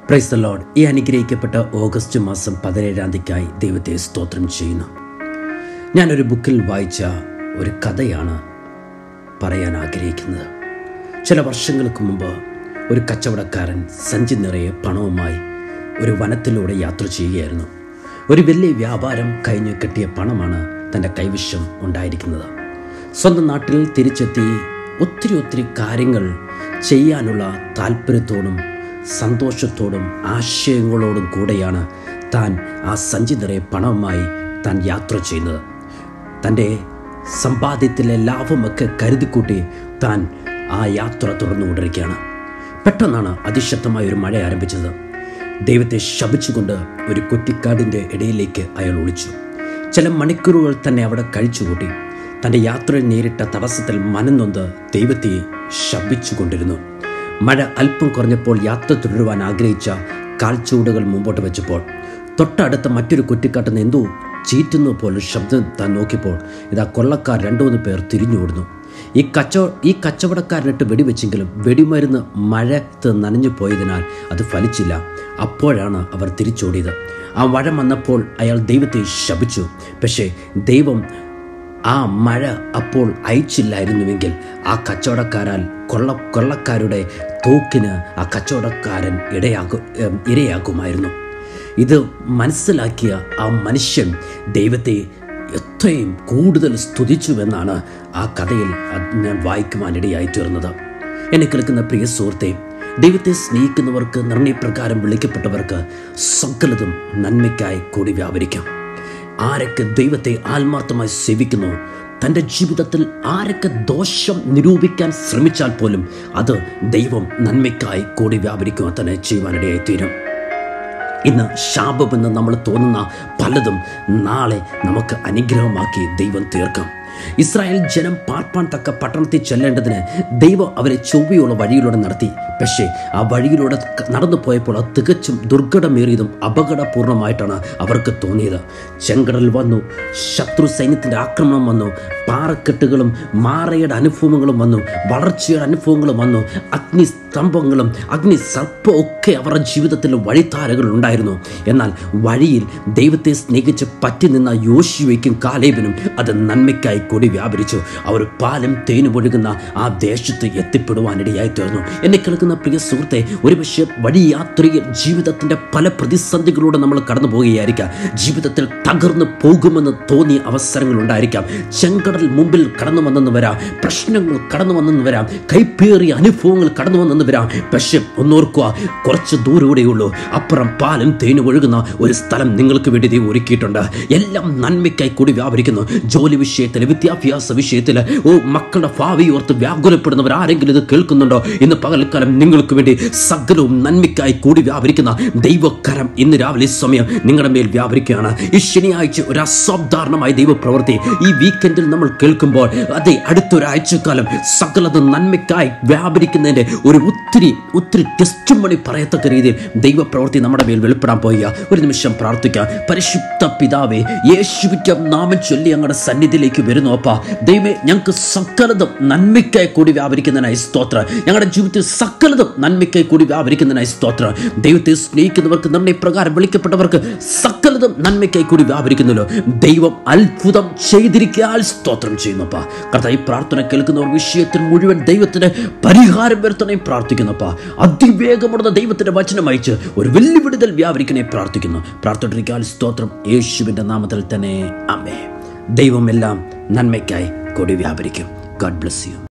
praise the load ഈ അനുഗ്രഹിക്കപ്പെട്ട August മാസം പതിനേഴാം തീയതിക്കായി ദൈവത്തെ സ്തോത്രം ചെയ്യുന്നു ഞാനൊരു ബുക്കിൽ വായിച്ച ഒരു കഥയാണ് പറയാൻ ആഗ്രഹിക്കുന്നത് ചില വർഷങ്ങൾക്ക് മുമ്പ് ഒരു കച്ചവടക്കാരൻ സഞ്ചി നിറയെ പണവുമായി ഒരു വനത്തിലൂടെ യാത്ര ചെയ്യുകയായിരുന്നു ഒരു വലിയ വ്യാപാരം കഴിഞ്ഞ് കിട്ടിയ പണമാണ് തൻ്റെ കൈവശം ഉണ്ടായിരിക്കുന്നത് സ്വന്തം നാട്ടിൽ തിരിച്ചെത്തി ഒത്തിരി ഒത്തിരി കാര്യങ്ങൾ ചെയ്യാനുള്ള താല്പര്യത്തോടും സന്തോഷത്തോടും ആശയങ്ങളോടും കൂടെയാണ് താൻ ആ സഞ്ചി നിറയെ പണവുമായി താൻ യാത്ര ചെയ്യുന്നത് തൻ്റെ സമ്പാദ്യത്തിലെ ലാഭമൊക്കെ കരുതിക്കൂട്ടി താൻ ആ യാത്ര തുടർന്നുകൊണ്ടിരിക്കുകയാണ് പെട്ടെന്നാണ് അതിശക്തമായ ഒരു മഴ ആരംഭിച്ചത് ദൈവത്തെ ശപിച്ചുകൊണ്ട് ഒരു കുറ്റിക്കാടിൻ്റെ ഇടയിലേക്ക് അയാൾ ഒളിച്ചു ചില മണിക്കൂറുകൾ തന്നെ അവിടെ കഴിച്ചുകൂട്ടി തൻ്റെ യാത്രയിൽ നേരിട്ട തടസ്സത്തിൽ മനംനൊന്ത് ദൈവത്തെ ശപിച്ചുകൊണ്ടിരുന്നു മഴ അല്പം കുറഞ്ഞപ്പോൾ യാത്ര തുടരുവാൻ ആഗ്രഹിച്ച കാൽച്ചുവടുകൾ മുമ്പോട്ട് വെച്ചപ്പോൾ തൊട്ടടുത്ത മറ്റൊരു കുറ്റിക്കാട്ടിൽ നിന്ന് എന്തോ ചീറ്റുന്ന പോലെ ശബ്ദം താൻ നോക്കിയപ്പോൾ ഇതാ കൊള്ളക്കാർ രണ്ടു മൂന്ന് പേർ തിരിഞ്ഞോടുന്നു ഈ കച്ചവ ഈ കച്ചവടക്കാരനിട്ട് വെടിവെച്ചെങ്കിലും വെടിമരുന്ന് മഴത്ത് നനഞ്ഞു പോയതിനാൽ അത് ഫലിച്ചില്ല അപ്പോഴാണ് അവർ തിരിച്ചോടിയത് ആ മഴ വന്നപ്പോൾ അയാൾ ദൈവത്തെ ശപിച്ചു പക്ഷേ ദൈവം ആ മഴ അപ്പോൾ അയച്ചില്ലായിരുന്നുവെങ്കിൽ ആ കച്ചവടക്കാരാൽ കൊള്ള കൊള്ളക്കാരുടെ തോക്കിന് ആ കച്ചവടക്കാരൻ ഇടയാകു ഏം, ഇരയാകുമായിരുന്നു ഇത് മനസ്സിലാക്കിയ ആ മനുഷ്യൻ ദൈവത്തെ എത്രയും കൂടുതൽ സ്തുതിച്ചുവെന്നാണ് ആ കഥയിൽ അത് ഞാൻ വായിക്കുവാനിടയായി തീർന്നത് എന്നെ കേൾക്കുന്ന പ്രിയ സുഹൃത്തെ ദൈവത്തെ സ്നേഹിക്കുന്നവർക്ക് നിർണയപ്രകാരം വിളിക്കപ്പെട്ടവർക്ക് സകലതും നന്മയ്ക്കായി കൂടി വ്യാപരിക്കാം ആരൊക്കെ ദൈവത്തെ ആത്മാർത്ഥമായി സേവിക്കുന്നു തൻ്റെ ജീവിതത്തിൽ ആരൊക്കെ ദോഷം നിരൂപിക്കാൻ ശ്രമിച്ചാൽ പോലും അത് ദൈവം നന്മയ്ക്കായി കൂടി വ്യാപരിക്കുക തന്നെ ചെയ്യുവാനിടയായി തീരും ഇന്ന് ശാപമെന്ന് നമ്മൾ തോന്നുന്ന പലതും നാളെ നമുക്ക് അനുഗ്രഹമാക്കി ദൈവം തീർക്കാം ഇസ്രായേൽ ജനം പാർപ്പാൻ തക്ക പട്ടണത്തിൽ ചെല്ലേണ്ടതിന് ദൈവം അവരെ ചൊവ്വയുള്ള വഴിയിലൂടെ നടത്തി പക്ഷേ ആ വഴിയിലൂടെ ക- നടന്നു പോയപ്പോൾ അത് തികച്ചും ദുർഘടമേറിയതും അപകടപൂർണമായിട്ടാണ് അവർക്ക് തോന്നിയത് ചെങ്കടൽ വന്നു ശത്രു സൈന്യത്തിൻ്റെ ആക്രമണം വന്നു പാറക്കെട്ടുകളും മാറയുടെ അനുഭവങ്ങളും വന്നു വളർച്ചയുടെ അനുഭവങ്ങളും വന്നു അഗ്നി സ്തംഭങ്ങളും അഗ്നി സർപ്പവും ഒക്കെ അവരുടെ ജീവിതത്തിൽ വഴിത്താരകൾ ഉണ്ടായിരുന്നു എന്നാൽ വഴിയിൽ ദൈവത്തെ സ്നേഹിച്ച് പറ്റി നിന്ന യോശുവയ്ക്കും കാലേബിനും അത് നന്മയ്ക്കായി കൂടി വ്യാപരിച്ചു അവർ പാലും തേനും ഒഴുകുന്ന ആ ദേശത്ത് എത്തിപ്പെടുവാനിടയായി തീർന്നു എന്നെ കേൾക്കുന്ന പ്രിയ സുഹൃത്തെ ഒരുപക്ഷെ വഴി യാത്രയിൽ ജീവിതത്തിൻ്റെ പല പ്രതിസന്ധികളൂടെ നമ്മൾ കടന്നു പോവുകയായിരിക്കാം ജീവിതത്തിൽ തകർന്നു പോകുമെന്ന് തോന്നിയ അവസരങ്ങൾ ഉണ്ടായിരിക്കാം ചെങ്കടൽ മുമ്പിൽ കടന്നു വന്നെന്ന് വരാം പ്രശ്നങ്ങൾ കടന്നു വന്നെന്ന് വരാം കൈപ്പേറിയ അനുഭവങ്ങൾ കടന്നു വന്നെന്ന് വരാം പക്ഷെ ഒന്നോർക്കുക കുറച്ച് ദൂരൂടെയുള്ളൂ അപ്പുറം പാലും തേനും ഒഴുകുന്ന ഒരു സ്ഥലം നിങ്ങൾക്ക് വേണ്ടി ദൈവം ഒരുക്കിയിട്ടുണ്ട് എല്ലാം നന്മയ്ക്കായി കൂടി വ്യാപരിക്കുന്നു ജോലി വിഷയത്തിൽ വിദ്യാഭ്യാസ വിഷയത്തിൽ ഓ മക്കളുടെ ഭാവി ഓർത്ത് വ്യാകുലപ്പെടുന്നവർ ആരെങ്കിലും ഇത് കേൾക്കുന്നുണ്ടോ ഇന്ന് പകൽക്കാലം നിങ്ങൾക്ക് വേണ്ടി സകലവും നന്മയ്ക്കായി കൂടി വ്യാപരിക്കുന്ന ദൈവകരം ഇന്ന് രാവിലെ സമയം നിങ്ങളുടെ മേൽ വ്യാപരിക്കുകയാണ് ഈ ശനിയാഴ്ച ഒരു അസാധാരണമായ ദൈവപ്രവൃത്തി ഈ വീക്കെൻഡിൽ നമ്മൾ കേൾക്കുമ്പോൾ അതെ അടുത്തൊരാഴ്ചക്കാലം സകലത് നന്മയ്ക്കായി വ്യാപരിക്കുന്നതിൻ്റെ ഒരു ഒത്തിരി ഒത്തിരി ടെസ്റ്റ് മണി പറയത്തക്ക രീതിയിൽ ദൈവപ്രവൃത്തി നമ്മുടെ മേൽ വെളിപ്പെടാൻ പോയ ഒരു നിമിഷം പ്രാർത്ഥിക്കാം പരിശുദ്ധ പിതാവേ യേശുവിൻ്റെ നാമം ചൊല്ലി ഞങ്ങളുടെ സന്നിധിയിലേക്ക് വരുന്നു അപ്പ ദൈവമേ ഞങ്ങൾക്ക് സകലതും നന്മയ്ക്കായി കൂടി വ്യാപരിക്കുന്നതിനായി സ്തോത്രം ഞങ്ങളുടെ ജീവിതത്തിൽ സകലതും നന്മയ്ക്കായി കൂടി വ്യാപരിക്കുന്നതിനായി സ്തോത്രം ദൈവത്തെ സ്നേഹിക്കുന്നവർക്ക് നിർണയപ്രകാരം വിളിക്കപ്പെട്ടവർക്ക് സകലതും നന്മയ്ക്കായി കൂടി വ്യാപരിക്കുന്നല്ലോ ദൈവം അത്ഭുതം ചെയ്തിരിക്കാൻ സ്തോത്രം ചെയ്യുന്നപ്പാ കർത്താവ് ഈ പ്രാർത്ഥന കേൾക്കുന്നവർ വിഷയത്തിൽ മുഴുവൻ ദൈവത്തിന് പരിഹാരം വരുത്തണേ പ്രാർത്ഥിക്കുന്നപ്പ അതിവേഗമുള്ള ദൈവത്തിന്റെ വചനം അയച്ച് ഒരു വെല്ലുവിടുതൽ വ്യാപരിക്കണേ പ്രാർത്ഥിക്കുന്നു പ്രാർത്ഥിക്കാൻ സ്തോത്രം യേശുവിന്റെ നാമത്തിൽ തന്നെ അമ്മേ ദൈവമെല്ലാം നന്മയ്ക്കായി കൂടി വ്യാപരിക്കും ഗാഡ് ബ്ലസ് യു